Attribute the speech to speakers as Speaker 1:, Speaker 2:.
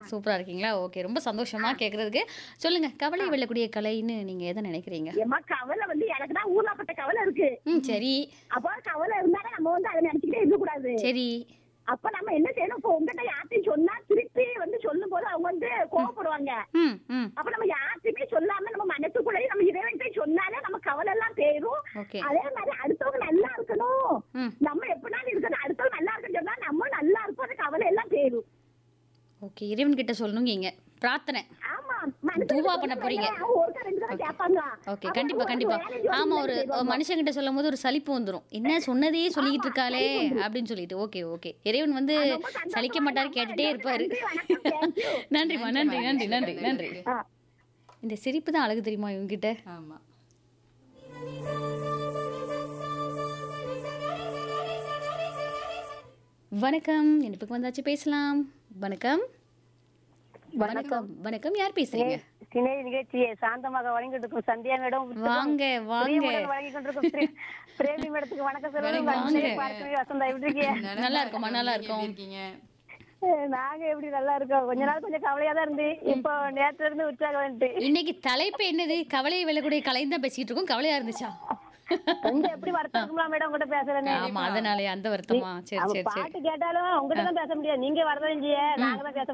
Speaker 1: சூப்பரா இருக்கீங்களா ஓகே ரொம்ப சந்தோஷமா கேக்குறதுக்கு சொல்லுங்க கவலை வெல்லக்கூடிய கலைன்னு நீங்க எதை நினைக்கிறீங்க
Speaker 2: ஏம்மா கவலை வந்து எனக்கு தான் ஊர்லாப்பட்ட கவலை இருக்கு
Speaker 1: ம் சரி
Speaker 2: அப்போ கவலை இருந்தாலும் நம்ம வந்து அதை நினைச்சுக்கிட்டே இருக்க கூடாது
Speaker 1: சரி
Speaker 2: அப்ப நம்ம என்ன செய்யணும் இப்போ உங்ககிட்ட யார்ட்டையும் சொன்னா திருப்பி வந்து சொல்லும் போது அவங்க வந்து கோவப்படுவாங்க
Speaker 1: ம் ம்
Speaker 2: அப்ப நம்ம யார்ட்டையுமே சொல்லாம நம்ம மனசுக்குள்ளேயே நம்ம இறைவன்கிட்ட சொன்னாலே நம்ம கவலை எல்லாம் போயிரும்
Speaker 1: ஓகே
Speaker 2: அதே மாதிரி அடுத்தவங்க நல்லா இருக்கணும்
Speaker 1: ம்
Speaker 2: நம்ம எப்படினாலும் இருக்கணும் அடுத்தவங்க நல்லா இருக்குன்னு சொன்னா நம்ம நல்லா இருப்போம் அந்த கவலை எல்லாம் போயிரும்
Speaker 1: ஓகே இறைவன் கிட்ட சொல்லணுங்க பிரார்த்தனை
Speaker 2: ஆமா மனுஷங்க
Speaker 1: தூவா பண்ண
Speaker 2: சொன்னா
Speaker 1: போறீங்க.
Speaker 2: அவங்க ஒருத்தர் ரெண்டு தடவை கேட்பாங்க
Speaker 1: ஓகே
Speaker 2: அப்ப
Speaker 1: கண்டிப்பா
Speaker 2: நம்ம
Speaker 1: கண்டிப்பா
Speaker 2: வேலையை சொல்லி
Speaker 1: ஆமா ஒரு
Speaker 2: செய்வாங்க.
Speaker 1: மனுஷங்கிட்ட சொல்லும் போது ஒரு சலிப்பு வந்துரும் என்ன சொன்னதையே சொல்லிக்கிட்டு இருக்காளே அப்படின்னு சொல்லிட்டு ஓகே ஓகே இறைவன் வந்து
Speaker 2: ரொம்ப சந்தோஷமா
Speaker 1: சலிக்க மாட்டாரு
Speaker 2: இருக்கு.
Speaker 1: கேட்டுட்டே இருப்பாரு
Speaker 2: நன்றி, வணக்கம், thank you.
Speaker 1: நன்றிம்மா நன்றி நன்றி நன்றி நன்றி
Speaker 2: ஆ.
Speaker 1: இந்த சிரிப்பு தான் அழகு தெரியுமா இவங்க கிட்ட
Speaker 3: ஆமா
Speaker 1: வணக்கம் இனிப்புக்கு வந்தாச்சு பேசலாம் வணக்கம் வணக்கம் வணக்கம் யார் பேசுறீங்க
Speaker 4: திணை நிகழ்ச்சியை சாந்தமாக வழங்கிட்டு இருக்கும் சந்தியா மேடம்
Speaker 1: வாங்க வாங்க
Speaker 4: வழங்கி கொண்டிருக்கும் பிரே- பிரேமி மேடத்துக்கு வணக்கம் சொல்லுங்க
Speaker 1: வாங்க.
Speaker 4: பார்க்கவே வசந்தா எப்படி இருக்கீங்க
Speaker 1: நல்லா இருக்கோம்மா, நல்லா
Speaker 3: நீங்க
Speaker 1: இருக்கோம்.
Speaker 3: எப்படி இருக்கீங்க
Speaker 4: அஹ் நாங்க எப்படி நல்லா இருக்கோம் கொஞ்ச நாள் கொஞ்சம் கவலையா தான் இருந்து இப்போ நேத்துல இருந்து உற்சாகம் வந்துட்டு
Speaker 1: இன்னைக்கு தலைப்பு என்னது கவலையை வெல்லக்கூடிய கலைன்னு தான் பேசிட்டு இருக்கோம் கவலையா இருந்துச்சா
Speaker 4: கொஞ்சம் எப்படி வருத்தம் இருக்குங்களா மேடம் உங்ககிட்ட பேசுறேன்னு
Speaker 1: ஆமா அதனாலே அந்த வருத்தமா சரி
Speaker 4: அவ
Speaker 1: சரி சரி
Speaker 4: பாட்டு கேட்டாலும் உங்ககிட்ட தான் பேச முடியாது நீங்க வரதான் நாங்க தான் பேச